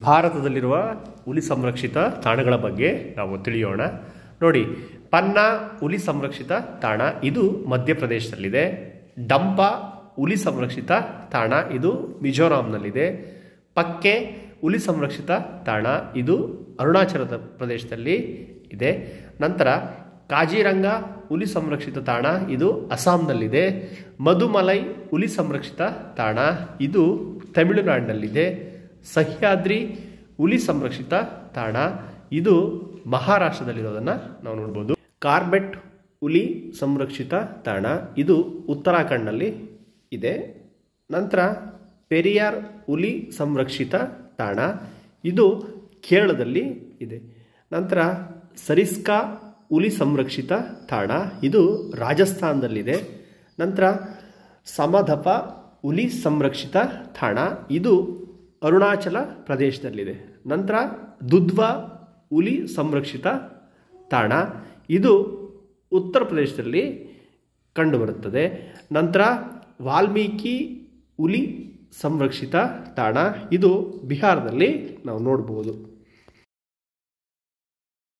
ಭಾರತದಲ್ಲಿರುವ ಹುಲಿ ಸಂರಕ್ಷಿತ ತಾಣಗಳ ಬಗ್ಗೆ ನಾವು ತಿಳಿಯೋಣ ನೋಡಿ ಪನ್ನಾ ಹುಲಿ ಸಂರಕ್ಷಿತ ತಾಣ ಇದು ಮಧ್ಯಪ್ರದೇಶದಲ್ಲಿದೆ ಡಂಪ ಹುಲಿ ಸಂರಕ್ಷಿತ ತಾಣ ಇದು ಮಿಜೋರಾಂನಲ್ಲಿದೆ ಪಕ್ಕೆ ಹುಲಿ ಸಂರಕ್ಷಿತ ತಾಣ ಇದು ಅರುಣಾಚಲ ಪ್ರದೇಶದಲ್ಲಿ ಇದೆ ನಂತರ ಕಾಜಿರಂಗ ಹುಲಿ ಸಂರಕ್ಷಿತ ತಾಣ ಇದು ಅಸ್ಸಾಂನಲ್ಲಿದೆ ಮಧುಮಲೈ ಹುಲಿ ಸಂರಕ್ಷಿತ ತಾಣ ಇದು ತಮಿಳುನಾಡಿನಲ್ಲಿದೆ ಸಹ್ಯಾದ್ರಿ ಹುಲಿ ಸಂರಕ್ಷಿತ ತಾಣ ಇದು ಮಹಾರಾಷ್ಟ್ರದಲ್ಲಿರೋದನ್ನು ನಾವು ನೋಡ್ಬೋದು ಕಾರ್ಬೆಟ್ ಹುಲಿ ಸಂರಕ್ಷಿತ ತಾಣ ಇದು ಉತ್ತರಾಖಂಡ್ನಲ್ಲಿ ಇದೆ ನಂತರ ಪೆರಿಯಾರ್ ಹುಲಿ ಸಂರಕ್ಷಿತ ತಾಣ ಇದು ಕೇರಳದಲ್ಲಿ ಇದೆ ನಂತರ ಸರಿಸ್ಕಾ ಹುಲಿ ಸಂರಕ್ಷಿತ ತಾಣ ಇದು ರಾಜಸ್ಥಾನದಲ್ಲಿದೆ ನಂತರ ಸಮಧಪ ಹುಲಿ ಸಂರಕ್ಷಿತ ತಾಣ ಇದು ಅರುಣಾಚಲ ಪ್ರದೇಶದಲ್ಲಿದೆ ನಂತರ ದುಧ್ವಾ ಹುಲಿ ಸಂರಕ್ಷಿತ ತಾಣ ಇದು ಉತ್ತರ ಪ್ರದೇಶದಲ್ಲಿ ಕಂಡುಬರುತ್ತದೆ ನಂತರ ವಾಲ್ಮೀಕಿ ಹುಲಿ ಸಂರಕ್ಷಿತ ತಾಣ ಇದು ಬಿಹಾರದಲ್ಲಿ ನಾವು ನೋಡ್ಬೋದು